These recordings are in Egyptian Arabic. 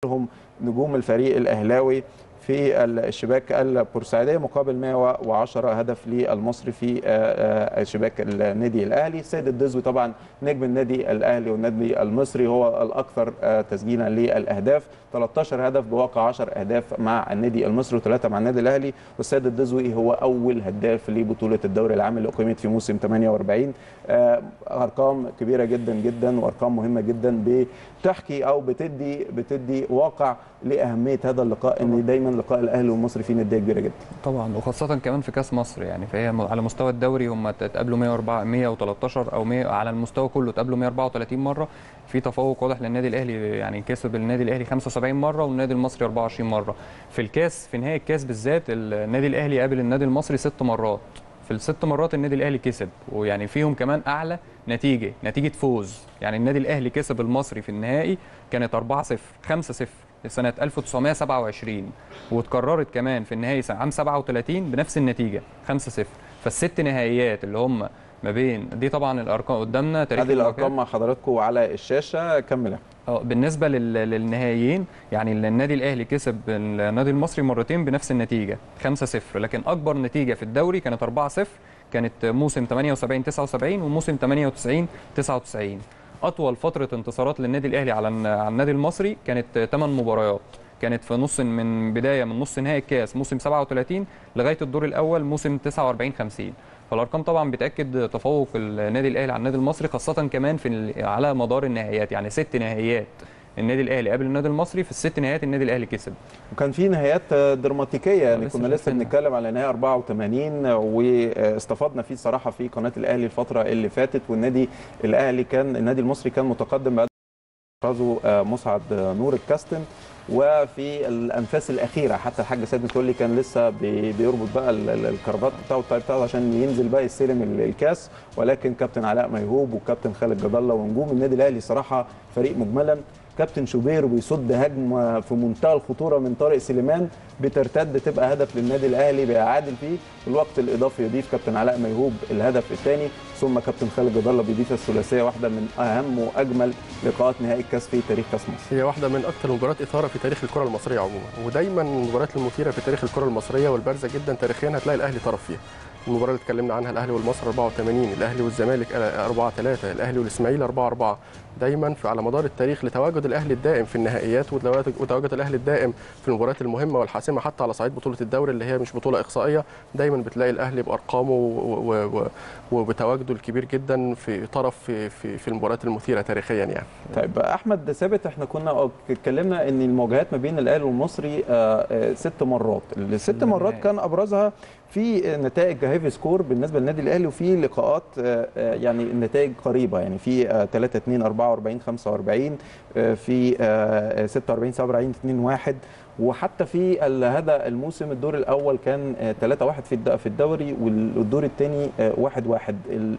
هم نجوم الفريق الاهلاوي في الشباك البورسعيديه مقابل 110 هدف للمصري في شباك النادي الاهلي سيد الدزوي طبعا نجم النادي الاهلي والنادي المصري هو الاكثر تسجيلا للاهداف 13 هدف بواقع 10 اهداف مع النادي المصري وثلاثه مع النادي الاهلي والسيد الدزوي هو اول هداف لبطوله الدوري العام اللي اقيمت في موسم 48 ارقام كبيره جدا جدا وارقام مهمه جدا بتحكي او بتدي بتدي واقع لاهميه هذا اللقاء ان دايما لقاء الاهلي والمصري فيه نديه كبيره جدا طبعا وخاصه كمان في كاس مصر يعني فهي على مستوى الدوري هم اتقابلوا 104 113 او 100 على المستوى كله اتقابلوا 134 مره في تفوق واضح للنادي الاهلي يعني كسب النادي الاهلي 75 مره والنادي المصري 24 مره في الكاس في نهايه الكاس بالذات النادي الاهلي قابل النادي المصري ست مرات في الست مرات النادي الاهلي كسب ويعني فيهم كمان اعلى نتيجه نتيجه فوز يعني النادي الاهلي كسب المصري في النهائي كانت 4 0 5 0 سنة 1927 واتكررت كمان في النهائي سنة عام 37 بنفس النتيجة 5-0 فالست نهائيات اللي هم ما بين دي طبعا الارقام قدامنا تاريخ هذه الارقام مع حضراتكم على الشاشه كملها اه بالنسبه للنهائيين يعني النادي الاهلي كسب النادي المصري مرتين بنفس النتيجه 5-0 لكن اكبر نتيجه في الدوري كانت 4-0 كانت موسم 78 79 وموسم 98 99 اطول فتره انتصارات للنادي الاهلي على على النادي المصري كانت 8 مباريات كانت في نص من بدايه من نص نهائي الكاس موسم 37 لغايه الدور الاول موسم 49 50 فالارقام طبعا بتاكد تفوق النادي الاهلي على النادي المصري خاصه كمان في على مدار النهائيات يعني ست نهائيات النادي الاهلي قابل النادي المصري في الست نهائيات النادي الاهلي كسب وكان في نهايات دراماتيكيه يعني كنا لسه بنتكلم على نهائي 84 واستفدنا فيه صراحه في قناه الاهلي الفتره اللي فاتت والنادي الاهلي كان النادي المصري كان متقدم بعد احرزه مسعد نور الكاستن وفي الانفاس الاخيره حتى الحاج سيد متولي كان لسه بيربط بقى الكرافات بتاعه الطاير بتاعه عشان ينزل بقى يستلم الكاس ولكن كابتن علاء ميهوب وكابتن خالد جد الله ونجوم النادي الاهلي صراحه فريق مجملا كابتن شوبير بيصد هجمه في منتهى الخطوره من طارق سليمان بترتد تبقى هدف للنادي الاهلي بيعادل فيه في الوقت الاضافي يضيف كابتن علاء ميهوب الهدف الثاني ثم كابتن خالد جد الله بيضيف الثلاثيه واحده من اهم واجمل لقاءات نهائي الكاس في تاريخ كاس مصر. هي واحده من اكثر المباريات اثاره في تاريخ الكره المصريه عموما ودايما المباريات المثيره في تاريخ الكره المصريه والبارزه جدا تاريخيا هتلاقي الاهلي طرف فيها. المباراه اللي اتكلمنا عنها الاهلي والمصري 84 الاهلي والزمالك 4 3 الاهلي والاسماعيلي 4 4 دايما في على مدار التاريخ لتواجد الاهلي الدائم في النهائيات وتواجد الاهلي الدائم في المباريات المهمه والحاسمه حتى على صعيد بطوله الدوري اللي هي مش بطوله اقصائيه دايما بتلاقي الاهلي بارقامه وبتواجده الكبير جدا في طرف في في, في المباريات المثيره تاريخيا يعني. طيب احمد ثابت احنا كنا اتكلمنا ان المواجهات ما بين الاهلي والمصري ست مرات الست مرات كان ابرزها في نتائج هيفي سكور بالنسبه للنادي الاهلي وفي لقاءات يعني النتائج قريبه يعني في 3 2 44 45 في 46 47 2 1 وحتى في هذا الموسم الدور الاول كان 3 1 في في الدوري والدور الثاني 1 1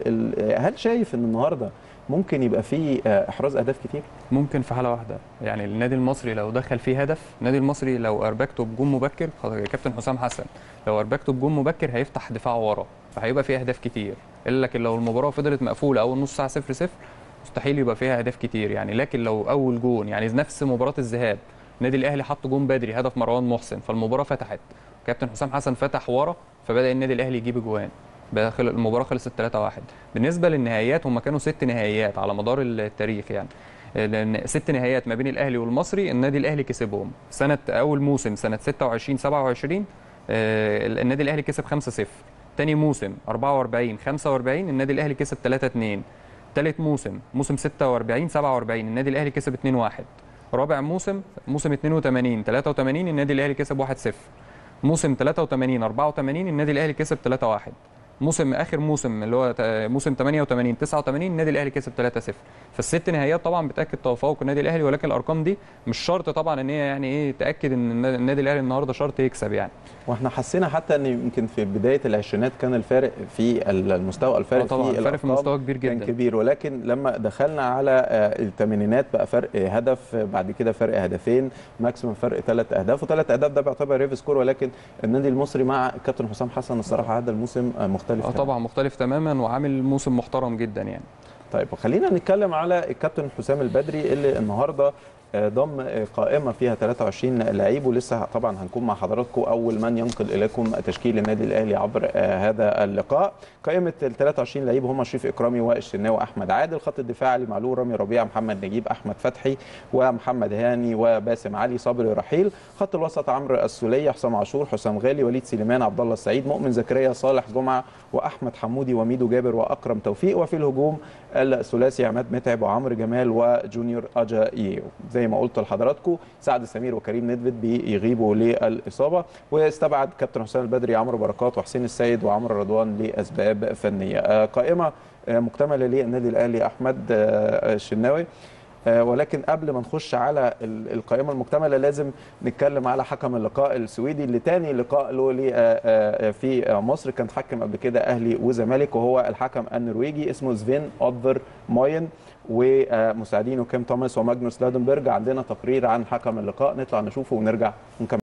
هل شايف ان النهارده ممكن يبقى فيه احراز اهداف كتير ممكن في حاله واحده يعني النادي المصري لو دخل فيه هدف النادي المصري لو اربكته بجون مبكر كابتن حسام حسن لو اربكته بجون مبكر هيفتح دفاع ورا فهيبقى فيه اهداف كتير الا لكن لو المباراه فضلت مقفوله اول نص ساعه 0 0 مستحيل يبقى فيها اهداف كتير يعني لكن لو اول جون يعني نفس مباراه الذهاب النادي الاهلي حط جون بدري هدف مروان محسن فالمباراه فتحت كابتن حسام حسن فتح ورا فبدا النادي الاهلي يجيب اجوان المباراه خلصت 3 1 بالنسبه للنهائيات هم كانوا ست نهائيات على مدار التاريخ يعني لان ست نهائيات ما بين الاهلي والمصري النادي الاهلي كسبهم سنه اول موسم سنه 26 27 النادي الاهلي كسب 5 0 تاني موسم 44 45 النادي الاهلي كسب 3 2 ثالث موسم موسم 46 47 النادي الاهلي كسب 2 1 رابع موسم موسم 82 83 النادي الاهلي كسب 1 0 موسم 83 84 النادي الاهلي كسب 3 1 موسم اخر موسم اللي هو موسم 88 89 النادي الاهلي كسب 3 0 فالست نهائيات طبعا بتاكد تفوق النادي الاهلي ولكن الارقام دي مش شرط طبعا ان هي يعني ايه تاكد ان النادي الاهلي النهارده شرط يكسب يعني واحنا حسينا حتى ان يمكن في بدايه العشرينات كان الفارق في المستوى الفارق طبعا في الفارق في المستوى كبير جدا كان كبير ولكن لما دخلنا على الثمانينات بقى فرق هدف بعد كده فرق هدفين ماكسيمم فرق ثلاث اهداف وثلاث اهداف ده بيعتبر ريف سكور ولكن النادي المصري مع كابتن حسام حسن الصراحه هذا الموسم مختلف اه طبعا مختلف تماما وعامل موسم محترم جدا يعني طيب خلينا نتكلم على الكابتن حسام البدري اللي النهارده ضم قائمه فيها 23 لعيب ولسه طبعا هنكون مع حضراتكم اول من ينقل اليكم تشكيل النادي الاهلي عبر هذا اللقاء قائمه ال 23 لعيب هم شريف اكرامي والشناوي احمد عادل خط الدفاع علي معلول رامي ربيع محمد نجيب احمد فتحي ومحمد هاني وباسم علي صبري رحيل خط الوسط عمرو السوليه حسام عاشور حسام غالي وليد سليمان عبد الله السعيد مؤمن زكريا صالح جمعه واحمد حمودي وميدو جابر واكرم توفيق وفي الهجوم الثلاثي عماد متعب وعمرو جمال وجونيور اجايو زي ما قلت لحضراتكم سعد سمير وكريم ندفد بيغيبوا للاصابه واستبعد كابتن حسام البدري عمرو بركات وحسين السيد وعمرو رضوان لاسباب فنيه قائمه مكتمله للنادي الاهلي احمد الشناوي ولكن قبل ما نخش على القائمه المكتمله لازم نتكلم على حكم اللقاء السويدي اللي تاني لقاء له في مصر كان حكم قبل كده اهلي وزمالك وهو الحكم النرويجي اسمه سفين اودفر موين ومساعدينه كيم توماس وماجنوس لادنبرج عندنا تقرير عن حكم اللقاء نطلع نشوفه ونرجع نكمل